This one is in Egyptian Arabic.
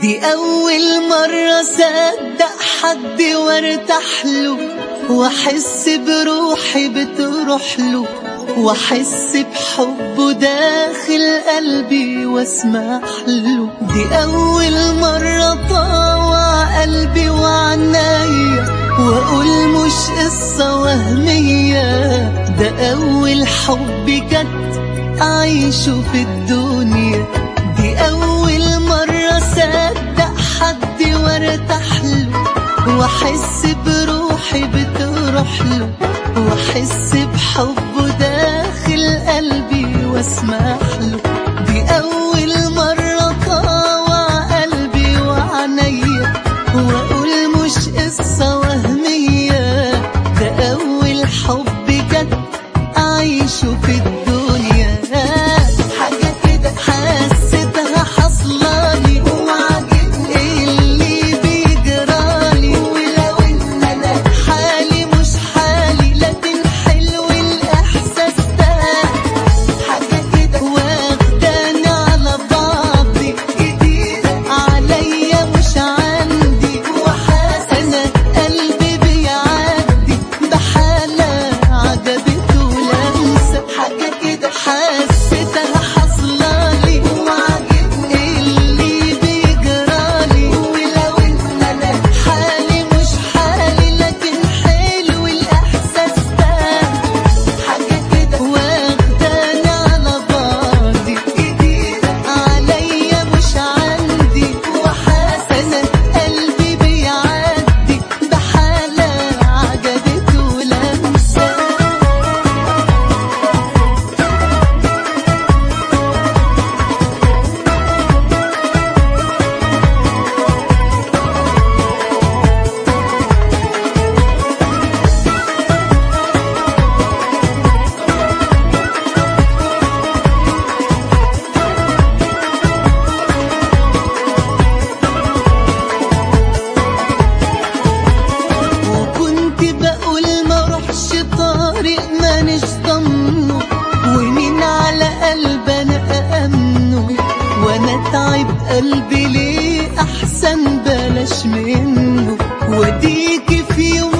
دي أول مرة صدق حد وارتاح له واحس بروحي بتروح له واحس بحبه داخل قلبي واسمح له دي أول مرة طاوع قلبي وعنايا واقول مش قصة وهمية ده أول حب جد أعيشه في الدنيا دي أول مرة صدق حد وارتاح له واحس بروحي بتروح له واحس بحبه داخل قلبي واسمح له دي أول مرة طاوع قلبي وعنيا واقول مش قصة وهمية ده أول حب جد أعيشه في الدنيا حاجة كده حسيتها حصلالي وعاجبني اللي بيجرالي ولو إن أنا حالي مش حالي لكن حلو الإحساس ده حاجة كده واخداني على بعضي جديدة عليا مش عندي وحاسس أنا قلبي بيعدي بحالة عجبته لمسة حاجة كده حسيتها حصلالي وعاجبني اللي بيجرالي ولو إن أنا حالي مش حالي لكن حلو الإحساس ده حاجة كده واخداني على بعضي جديدة عليا مش عندي وحاسس أنا قلبي بيعدي بحالة عجبته لمسة وكنت بقول ما اروحش طريق مانيش ضمنه ومين على قلب انا أأمنه وانا تعب قلبي ليه احسن بلاش منه وديكي في يوم